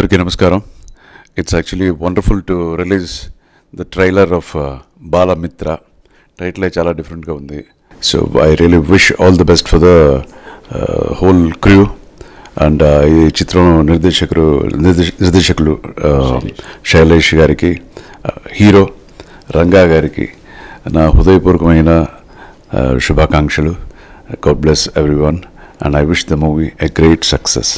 అందరికీ నమస్కారం it's actually wonderful to release the trailer of Balamitra title చాలా డిఫరెంట్గా ఉంది so I really wish all the best for the whole crew and ఈ చిత్రం నిర్దేశకులు నిర్దేశ నిర్దేశకులు uh, శైలేష్ గారికి హీరో రంగా గారికి నా హృదయపూర్వకమైన uh, శుభాకాంక్షలు God bless everyone and I wish the movie a great success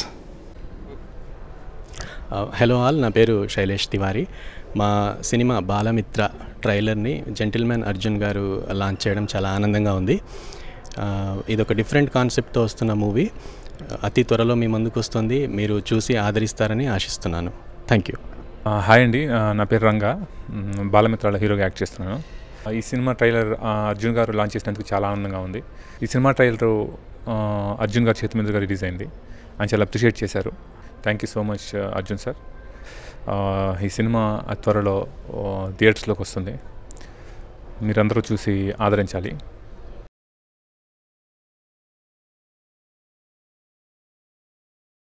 hello all నా పేరు శైలేష్ తివారీ మా సినిమా బాలమిత్ర ట్రైలర్ని జెంటిల్మెన్ అర్జున్ గారు లాంచ్ చేయడం చాలా ఆనందంగా ఉంది ఆ, ఇదొక డిఫరెంట్ కాన్సెప్ట్తో వస్తున్న మూవీ అతి త్వరలో మీ ముందుకు వస్తుంది మీరు చూసి ఆదరిస్తారని ఆశిస్తున్నాను థ్యాంక్ యూ ఆ, హాయ్ అండి ఆ, నా పేరు రంగా మ్, బాలమిత్రాల హీరోగా యాక్ట్ చేస్తున్నాను ఆ, ఈ సినిమా ట్రైలర్ ఆ, అర్జున్ గారు లాంచ్ చేసినందుకు చాలా ఆనందంగా ఉంది ఈ సినిమా ట్రైలర్ ఆ, అర్జున్ గారి చేతి మీదుగా రిలీజ్ అయింది ఆయన చాలా అప్రిషియేట్ చేశారు thank you so much Arjun sir ఆ, ఈ సినిమా అతి త్వరలో థియేటర్స్లోకి వస్తుంది మీరందరూ చూసి ఆదరించాలి